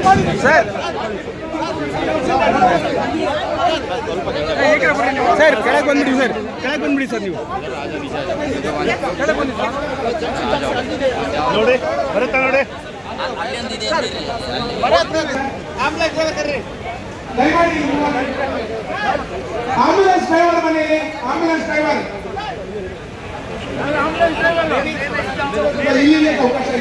sir sir ಕೆಳಗೆ ಬಂದ್ಬಿಡಿ sir ಕೆಳಗೆ ಬಂದ್ಬಿಡಿ ಸರ್ ನೀವು ನೋಡಿ ಬರುತ್ತಾ ನೋಡಿ ಆಂಬುಲೆನ್ಸ್ ಡ್ರೈವರ್ ಮನೆಯಲ್ಲಿ ಆಂಬುಲೆನ್ಸ್ ಡ್ರೈವರ್ ಇಲ್ಲಿ ಅವಕಾಶ